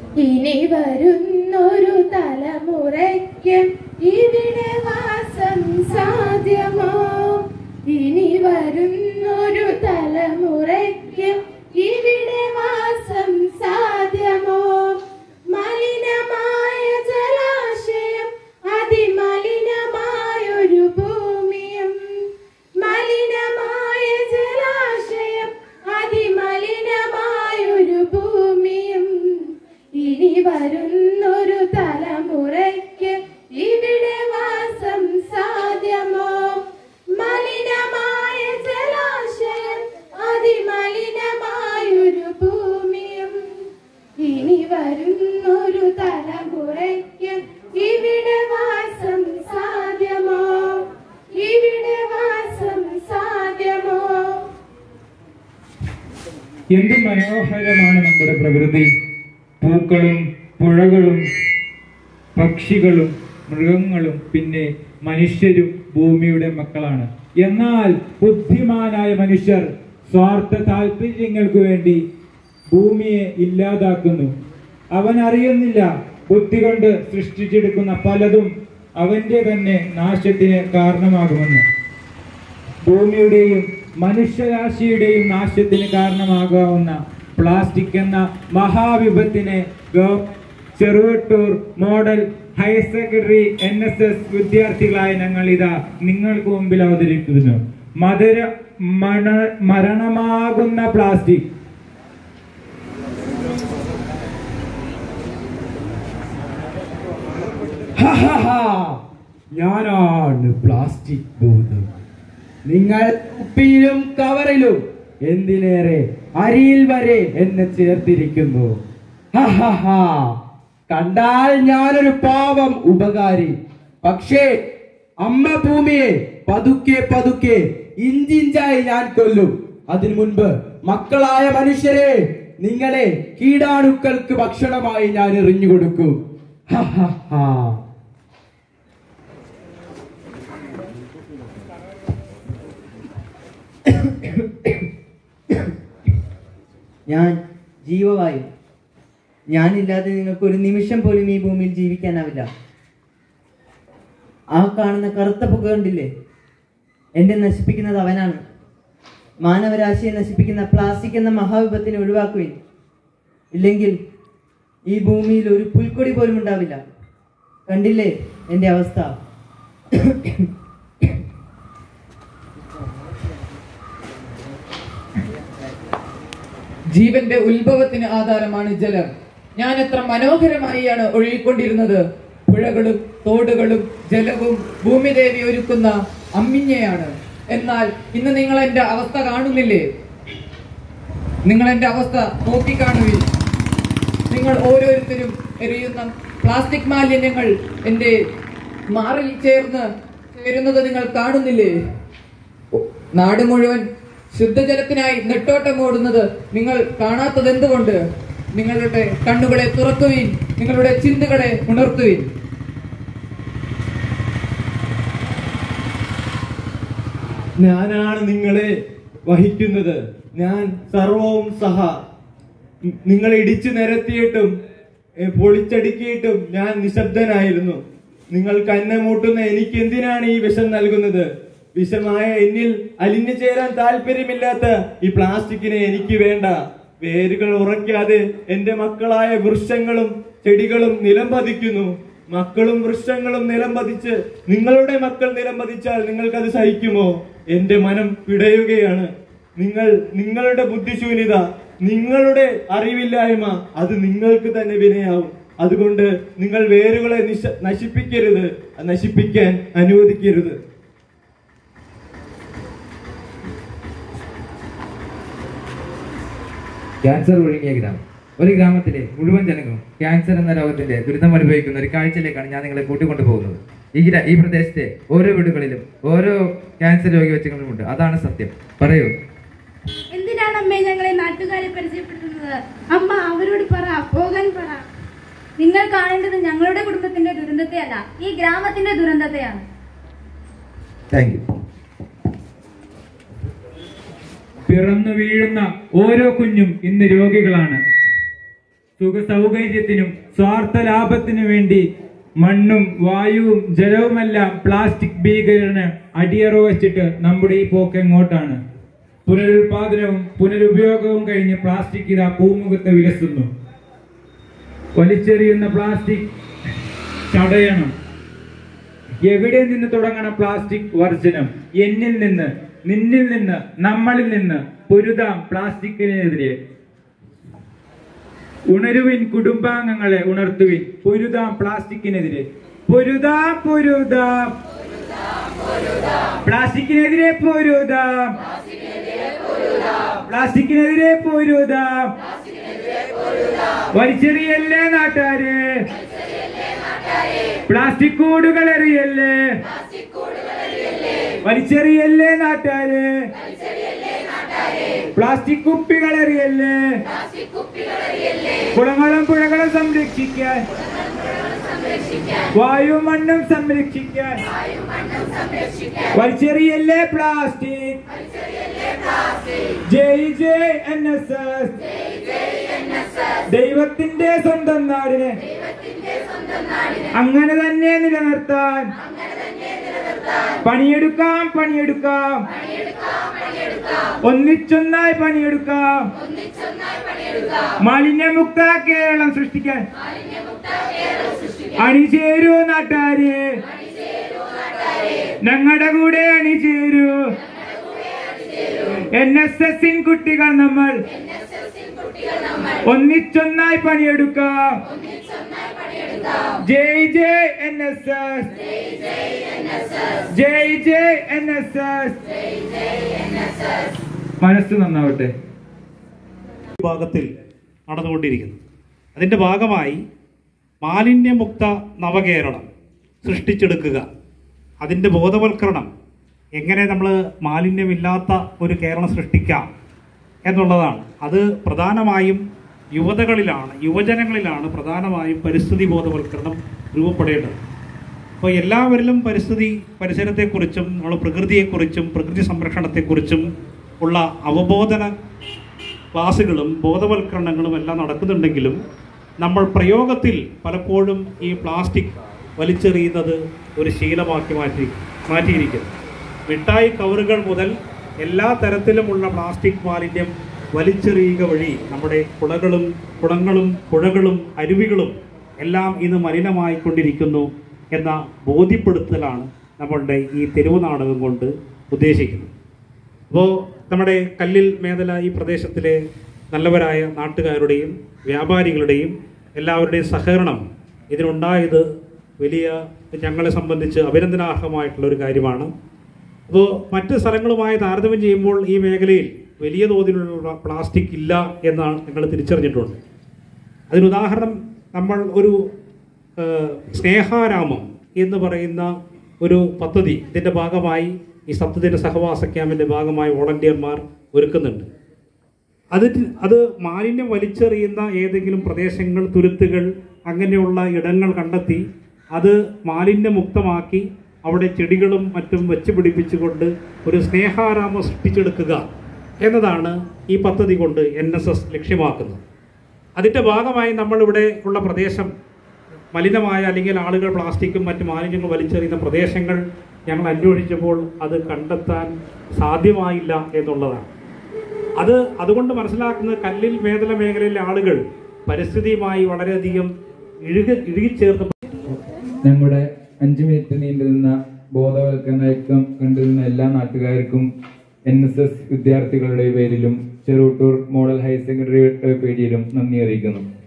ഇനി വരുന്നൊരു തലമുറയ്ക്ക് ഇവിടെ വാസം സാധ്യമോ ഇനി വരുന്നൊരു തലമുറയ്ക്ക് ഇവിടെ വാസം സാധ്യമോ മലിനമായ ജലാശയം അതിമലിനമായൊരു ഭൂമിയും മലിനമായ ജലാശയം അതിമലിനമായൊരു ഭൂമിയും ഇനി വരുന്നൊരു തലമുറയ്ക്ക് ഇവിടെ വാസം സാധ്യമോ മലിനമായ ജലാശയം അതിമലിനമായൊരു ഭൂമിയും ഇനി വരുന്നൊരു തലമുറയ്ക്ക് ഇവിടെ വാസം സാധ്യമോ ഇവിടെ വാസം സാധ്യമോ എന്ത് മനോഹരമാണ് നമ്മുടെ പ്രകൃതി പൂക്കളും പുഴകളും പക്ഷികളും മൃഗങ്ങളും പിന്നെ മനുഷ്യരും ഭൂമിയുടെ മക്കളാണ് എന്നാൽ ബുദ്ധിമാനായ മനുഷ്യർ സ്വാർത്ഥ താല്പര്യങ്ങൾക്ക് വേണ്ടി ഭൂമിയെ ഇല്ലാതാക്കുന്നു അവൻ അറിയുന്നില്ല ബുദ്ധി കൊണ്ട് സൃഷ്ടിച്ചെടുക്കുന്ന പലതും അവന്റെ തന്നെ നാശത്തിന് കാരണമാകുമെന്ന് ഭൂമിയുടെയും മനുഷ്യരാശിയുടെയും നാശത്തിന് കാരണമാകാവുന്ന പ്ലാസ്റ്റിക് എന്ന മഹാവിപത്തിനെ ഗവ- Cheruvattoor model higher secondary N S S വിദ്യാർത്ഥികളായ ഞങ്ങൾ ഇതാ നിങ്ങൾക്ക് മുമ്പിൽ അവതരിപ്പിക്കുന്നു മധുര മണ മരണമാകുന്ന പ്ലാസ്റ്റിക് ഹഹഹാ. ഞാനാണ് പ്ലാസ്റ്റിക് ഭൂതം നിങ്ങൾ കുപ്പിയിലും കവറിലും എന്തിനേറെ അരിയിൽ വരെ എന്നെ ചേർത്തിരിക്കുന്നു ഹഹഹാ. കണ്ടാൽ ഞാനൊരു പാവം ഉപകാരി പക്ഷേ അമ്മ ഭൂമിയെ പതുക്കെ പതുക്കെ ഇഞ്ചിഞ്ചായി ഞാൻ കൊല്ലും അതിനു മുൻപ് മക്കളായ മനുഷ്യരെ നിങ്ങളെ കീടാണുക്കൾക്ക് ഭക്ഷണമായി ഞാൻ എറിഞ്ഞു കൊടുക്കും ഹഹഹാ. ഞാൻ ജീവവായു ഞാനില്ലാതെ നിങ്ങൾക്ക് ഒരു നിമിഷം പോലും ഈ ഭൂമിയിൽ ജീവിക്കാനാവില്ല ആ കാണുന്ന കറുത്ത പുക കണ്ടില്ലേ എന്നെ നശിപ്പിക്കുന്നത് അവനാണ് മാനവരാശിയെ നശിപ്പിക്കുന്ന പ്ലാസ്റ്റിക് എന്ന മഹാവിപത്തിനെ ഒഴിവാക്കുവിൻ ഇല്ലെങ്കിൽ ഈ ഭൂമിയിൽ ഒരു പുൽക്കൊടി പോലും ഉണ്ടാവില്ല കണ്ടില്ലേ എൻ്റെ അവസ്ഥ ജീവന്റെ ഉത്ഭവത്തിന് ആധാരമാണ് ജലം ഞാൻ എത്ര മനോഹരമായിയാണ് ഒഴുകിക്കൊണ്ടിരുന്നത് പുഴകളും തോടുകളും ജലവും ഭൂമിദേവി ഒരുക്കുന്ന അമ്മിഞ്ഞയാണ് എന്നാൽ ഇന്ന് നിങ്ങൾ എന്റെ അവസ്ഥ കാണുന്നില്ലേ നിങ്ങൾ എന്റെ അവസ്ഥ നോക്കിക്കാണുവിൻ നിങ്ങൾ ഓരോരുത്തരും എറിയുന്ന പ്ലാസ്റ്റിക് മാലിന്യങ്ങൾ എന്റെ മാറിൽ ചേർന്ന് ചേരുന്നത് നിങ്ങൾ കാണുന്നില്ലേ നാട് മുഴുവൻ ശുദ്ധജലത്തിനായി നെട്ടോട്ടം ഓടുന്നത് നിങ്ങൾ കാണാത്തത് എന്തുകൊണ്ട് നിങ്ങളുടെ കണ്ണുകളെ തുറക്കുവിൻ നിങ്ങളുടെ ചിന്തകളെ ഉണർത്തുവിൻ ഞാനാണ് നിങ്ങളെ വഹിക്കുന്നത് ഞാൻ സർവവും സഹ നിങ്ങൾ ഇടിച്ചു നിരത്തിയിട്ടും ഏ, പൊളിച്ചടുക്കിയിട്ടും ഞാൻ നിശബ്ദനായിരുന്നു നിങ്ങൾ കന്നമൂട്ടുന്ന എനിക്ക് എന്തിനാണ് ഈ വിഷം നൽകുന്നത് വിഷമായ എന്നിൽ അലിഞ്ഞു ചേരാൻ താല്പര്യമില്ലാത്ത ഈ പ്ലാസ്റ്റിക്കിനെ എനിക്ക് വേണ്ട വേരുകൾ ഉറയ്ക്കാതെ എന്റെ മക്കളായ വൃക്ഷങ്ങളും ചെടികളും നിലം പതിക്കുന്നു മക്കളും വൃക്ഷങ്ങളും നിലം പതിച്ച് നിങ്ങളുടെ മക്കൾ നിലം പതിച്ചാൽ നിങ്ങൾക്കത് സഹിക്കുമോ എന്റെ മനം പിടയുകയാണ് നിങ്ങൾ നിങ്ങളുടെ ബുദ്ധിശൂന്യത നിങ്ങളുടെ അറിവില്ലായ്മ അത് നിങ്ങൾക്ക് തന്നെ വിനയാവും അതുകൊണ്ട് നിങ്ങൾ വേരുകളെ നിശ നശിപ്പിക്കരുത് നശിപ്പിക്കാൻ അനുവദിക്കരുത് ക്യാൻസർ ഒഴുകിയ ഗ്രാമം ഒരു ഗ്രാമത്തിലെ മുഴുവൻ ജനങ്ങളും ക്യാൻസർ എന്ന രോഗത്തിന്റെ ദുരിതം അനുഭവിക്കുന്ന ഒരു കാഴ്ചയിലേക്കാണ് ഞാൻ നിങ്ങളെ കൂട്ടിക്കൊണ്ടു പോകുന്നത് ഈ ഗ്ര- ഈ പ്രദേശത്തെ ഓരോ വീടുകളിലും ഓരോ ക്യാൻസർ രോഗി വെച്ചുകളുമുണ്ട് അതാണ് സത്യം പറയൂ എന്തിനാണ് അമ്മേ ഞങ്ങളെ നാട്ടുകാരെ പരിചയപ്പെടുത്തുന്നത് അമ്മ അവരോട് പറ പോകാൻ പറ നിങ്ങൾ കാണേണ്ടത് ഞങ്ങളുടെ കുടുംബത്തിന്റെ ദുരന്തത്തെയല്ല ഈ ഗ്രാമത്തിന്റെ ദുരന്തത്തെയാണ് താങ്ക് യു പിറന്നു വീഴുന്ന ഓരോ കുഞ്ഞും ഇന്ന് രോഗികളാണ് സുഖ സൗകര്യത്തിനും സ്വാർത്ഥ ലാഭത്തിനു വേണ്ടി മണ്ണും വായുവും ജലവുമെല്ലാം പ്ലാസ്റ്റിക് ഭീകരന് അടിയറവ് വെച്ചിട്ട് നമ്മുടെ ഈ പോക്ക് എങ്ങോട്ടാണ് പുനരുൽപാദനവും പുനരുപയോഗവും കഴിഞ്ഞ് പ്ലാസ്റ്റിക് ഇതാ പൂമുഖത്ത് വിലസുന്നു വലിച്ചെറിയുന്ന പ്ലാസ്റ്റിക് തടയണം എവിടെ നിന്ന് തുടങ്ങണം പ്ലാസ്റ്റിക് വർജനം എന്നിൽ നിന്ന് നിന്നിൽ നിന്ന് നമ്മളിൽ നിന്ന് പൊരുതാം പ്ലാസ്റ്റിക്കിനെതിരെ ഉണരുവിൻ കുടുംബാംഗങ്ങളെ ഉണർത്തുവിൻ പൊരുതാം പ്ലാസ്റ്റിക്കിനെതിരെ പൊരുതാം പൊരുതാം പ്ലാസ്റ്റിക്കിനെതിരെ പൊരുതാം പ്ലാസ്റ്റിക്കിനെതിരെ പൊരുതാം വലിച്ചെറിയല്ലേ നാട്ടാര് പ്ലാസ്റ്റിക് കൂടുകൾ എറിയല്ലേ വലിച്ചെറിയല്ലേ നാട്ടാര് പ്ലാസ്റ്റിക് കുപ്പികൾ എറിയല്ലേ കുളങ്ങളും പുഴകളും സംരക്ഷിക്കാൻ വായു മണ്ണും സംരക്ഷിക്കാൻ വലിച്ചെറിയല്ലേ പ്ലാസ്റ്റിക് ജയ് ജയ് എൻ എസ് എസ് ദൈവത്തിന്റെ സ്വന്തം നാടിനെ അങ്ങനെ തന്നെ നിലനിർത്താൻ പണിയെടുക്കാം പണിയെടുക്കാം ഒന്നിച്ചൊന്നായി പണിയെടുക്കാം മാലിന്യമുക്ത കേരളം സൃഷ്ടിക്കാൻ അണിചേരൂ നാട്ടാര് ഞങ്ങളുടെ കൂടെ അണിചേരൂ എൻ എസ് എസിൻ കുട്ടികൾ നമ്മൾ ഒന്നിച്ചൊന്നായി പണിയെടുക്കാം ജയ് ജയ് എൻ എസ് എസ് ജയ് ജയ് എൻ എസ് എസ് മനസ്സ് നന്നാവട്ടെ വിഭാഗത്തിൽ നടന്നുകൊണ്ടിരിക്കുന്നു അതിൻ്റെ ഭാഗമായി മാലിന്യമുക്ത നവകേരളം സൃഷ്ടിച്ചെടുക്കുക അതിൻ്റെ ബോധവൽക്കരണം എങ്ങനെ നമ്മൾ മാലിന്യമില്ലാത്ത ഒരു കേരളം സൃഷ്ടിക്കാം എന്നുള്ളതാണ് അത് പ്രധാനമായും യുവതകളിലാണ് യുവജനങ്ങളിലാണ് പ്രധാനമായും പരിസ്ഥിതി ബോധവൽക്കരണം രൂപപ്പെടേണ്ടത് അപ്പോൾ എല്ലാവരിലും പരിസ്ഥിതി പരിസരത്തെക്കുറിച്ചും നമ്മൾ പ്രകൃതിയെക്കുറിച്ചും പ്രകൃതി സംരക്ഷണത്തെക്കുറിച്ചും ഉള്ള അവബോധന ക്ലാസ്സുകളും ബോധവൽക്കരണങ്ങളും എല്ലാം നടക്കുന്നുണ്ടെങ്കിലും നമ്മൾ പ്രയോഗത്തിൽ പലപ്പോഴും ഈ പ്ലാസ്റ്റിക് വലിച്ചെറിയുന്നത് ഒരു ശീലമാക്കി മാറ്റി മാറ്റിയിരിക്കുന്നു മിഠായി കവറുകൾ മുതൽ എല്ലാ തരത്തിലുമുള്ള പ്ലാസ്റ്റിക് മാലിന്യം വലിച്ചെറിയുക വഴി നമ്മുടെ കുളകളും കുളങ്ങളും പുഴകളും അരുവികളും എല്ലാം ഇന്ന് മലിനമായിക്കൊണ്ടിരിക്കുന്നു എന്ന ബോധ്യപ്പെടുത്തലാണ് നമ്മളുടെ ഈ തെരുവ് നാടകം കൊണ്ട് ഉദ്ദേശിക്കുന്നത് അപ്പോൾ നമ്മുടെ കല്ലിൽ മേഖല ഈ പ്രദേശത്തിലെ നല്ലവരായ നാട്ടുകാരുടെയും വ്യാപാരികളുടെയും എല്ലാവരുടെയും സഹകരണം ഇതിനുണ്ടായത് വലിയ ഞങ്ങളെ സംബന്ധിച്ച് അഭിനന്ദനാർഹമായിട്ടുള്ള ഒരു കാര്യമാണ് അപ്പോൾ മറ്റ് സ്ഥലങ്ങളുമായി താരതമ്യം ചെയ്യുമ്പോൾ ഈ മേഖലയിൽ വലിയ തോതിലുള്ള പ്ലാസ്റ്റിക് ഇല്ല എന്നാണ് ഞങ്ങൾ തിരിച്ചറിഞ്ഞിട്ടുണ്ട് അതിനുദാഹരണം നമ്മൾ ഒരു ആ, സ്നേഹാരാമം എന്ന് പറയുന്ന ഒരു പദ്ധതി ഇതിൻ്റെ ഭാഗമായി ഈ സപ്തദിന സഹവാസ ക്യാമ്പിൻ്റെ ഭാഗമായി വോളണ്ടിയർമാർ ഒരുക്കുന്നുണ്ട് അത് അത് മാലിന്യം വലിച്ചെറിയുന്ന ഏതെങ്കിലും പ്രദേശങ്ങൾ തുരുത്തുകൾ അങ്ങനെയുള്ള ഇടങ്ങൾ കണ്ടെത്തി അത് മാലിന്യമുക്തമാക്കി അവിടെ ചെടികളും മറ്റും വെച്ച് പിടിപ്പിച്ചുകൊണ്ട് ഒരു സ്നേഹാരാമം സൃഷ്ടിച്ചെടുക്കുക എന്നതാണ് ഈ പദ്ധതി കൊണ്ട് എൻ എസ് എസ് ലക്ഷ്യമാക്കുന്നത് അതിൻ്റെ ഭാഗമായി നമ്മളിവിടെ ഉള്ള പ്രദേശം മലിനമായ അല്ലെങ്കിൽ ആളുകൾ പ്ലാസ്റ്റിക്കും മറ്റ് മാലിന്യങ്ങൾ വലിച്ചെറിയുന്ന പ്രദേശങ്ങൾ ഞങ്ങൾ അന്വേഷിച്ചപ്പോൾ അത് കണ്ടെത്താൻ സാധ്യമായില്ല എന്നുള്ളതാണ് അത് അതുകൊണ്ട് മനസ്സിലാക്കുന്നത് കല്ലിൽ മേഖല മേഖലയിലെ ആളുകൾ പരിസ്ഥിതിയുമായി വളരെയധികം ഇഴുകി ഇഴുകിച്ചേർന്ന് നമ്മുടെ അഞ്ചു മിനിറ്റ് നീണ്ടുനിന്ന ബോധവൽക്കരണ യജ്ഞം കണ്ടിരുന്ന എല്ലാ നാട്ടുകാർക്കും എൻ എസ് എസ് വിദ്യാർത്ഥികളുടെ പേരിലും ചെറുട്ടൂർ മോഡൽ ഹയർ സെക്കൻഡറി പേരിലും നന്ദി അറിയിക്കുന്നു